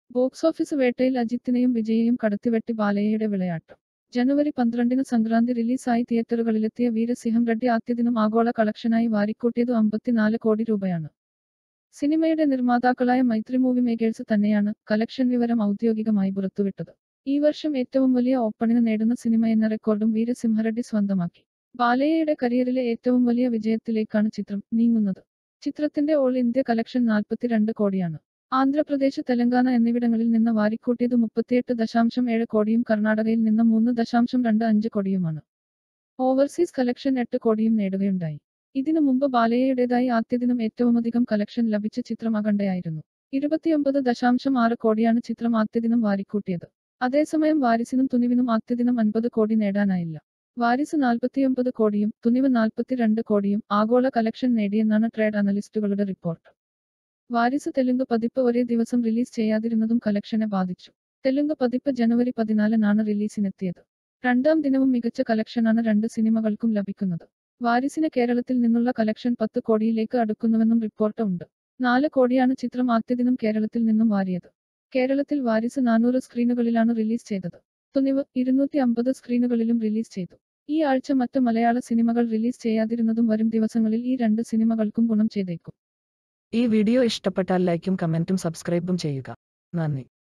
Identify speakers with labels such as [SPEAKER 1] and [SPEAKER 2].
[SPEAKER 1] box office വേട്ടയിൽ അജിത്തിനെയും വിജയെയും കടത്തിവെട്ടി ബാലയ്യയുടെ വിളയാട്ടം ജനുവരി പന്ത്രണ്ടിന് സംക്രാന്തി റിലീസായി തിയേറ്ററുകളിലെത്തിയ വീരസിംഹം റെഡ്ഡി ആദ്യദിനം ആഗോള കളക്ഷനായി വാരിക്കൂട്ടിയത് അമ്പത്തിനാല് കോടി രൂപയാണ് സിനിമയുടെ നിർമ്മാതാക്കളായ മൈത്രി മൂവി മേക്കേഴ്സ് തന്നെയാണ് കളക്ഷൻ വിവരം ഔദ്യോഗികമായി പുറത്തുവിട്ടത് ഈ വർഷം ഏറ്റവും വലിയ ഓപ്പണിന് നേടുന്ന സിനിമ എന്ന റെക്കോർഡും വീരസിംഹറെഡ്ഡി സ്വന്തമാക്കി ബാലയ്യയുടെ കരിയറിലെ ഏറ്റവും വലിയ വിജയത്തിലേക്കാണ് ചിത്രം നീങ്ങുന്നത് ചിത്രത്തിന്റെ ഓൾ ഇന്ത്യ കളക്ഷൻ നാൽപ്പത്തിരണ്ട് കോടിയാണ് ആന്ധ്രാപ്രദേശ് തെലങ്കാന എന്നിവിടങ്ങളിൽ നിന്ന് വാരിക്കൂട്ടിയത് മുപ്പത്തിയെട്ട് ദശാംശം ഏഴ് കോടിയും കർണാടകയിൽ നിന്ന് മൂന്ന് ദശാംശം രണ്ട് അഞ്ച് കോടിയുമാണ് ഓവർസീസ് കളക്ഷൻ എട്ട് കോടിയും നേടുകയുണ്ടായി ഇതിനു മുമ്പ് ബാലയ്യയുടേതായി ആദ്യദിനം ഏറ്റവുമധികം കളക്ഷൻ ലഭിച്ച ചിത്രം അഖണ്ഡയായിരുന്നു ഇരുപത്തിയൊമ്പത് ദശാംശം ആറ് കോടിയാണ് ചിത്രം ആദ്യദിനം വാരിക്കൂട്ടിയത് അതേസമയം വാരിസിനും തുനിവിനും ആദ്യദിനം അൻപത് കോടി നേടാനായില്ല വാരിസ് നാൽപ്പത്തിയൊമ്പത് കോടിയും തുനിവ് നാൽപ്പത്തിരണ്ട് കോടിയും ആഗോള കളക്ഷൻ നേടിയെന്നാണ് ട്രേഡ് അനലിസ്റ്റുകളുടെ റിപ്പോർട്ട് വാരിസ് തെലുങ്ക് പതിപ്പ് ഒരേ ദിവസം റിലീസ് ചെയ്യാതിരുന്നതും കളക്ഷനെ ബാധിച്ചു തെലുങ്ക് പതിപ്പ് ജനുവരി പതിനാലിനാണ് റിലീസിനെത്തിയത് രണ്ടാം ദിനവും മികച്ച കളക്ഷനാണ് രണ്ട് സിനിമകൾക്കും ലഭിക്കുന്നത് വാരിസിന് കേരളത്തിൽ നിന്നുള്ള കളക്ഷൻ പത്ത് കോടിയിലേക്ക് അടുക്കുന്നുവെന്നും റിപ്പോർട്ട് ഉണ്ട് നാല് കോടിയാണ് ചിത്രം ആദ്യദിനം കേരളത്തിൽ നിന്നും വാരിയത് കേരളത്തിൽ വാരിസ് നാനൂറ് സ്ക്രീനുകളിലാണ് റിലീസ് ചെയ്തത് തുനിവ് ഇരുന്നൂറ്റി അമ്പത് സ്ക്രീനുകളിലും റിലീസ് ചെയ്തു ഈ ആഴ്ച മറ്റ് മലയാള സിനിമകൾ റിലീസ് ചെയ്യാതിരുന്നതും വരും ദിവസങ്ങളിൽ ഈ രണ്ട് സിനിമകൾക്കും ഗുണം ചെയ്തേക്കും
[SPEAKER 2] ഈ വീഡിയോ ഇഷ്ടപ്പെട്ടാൽ ലൈക്കും കമന്റും സബ്സ്ക്രൈബും ചെയ്യുക നന്ദി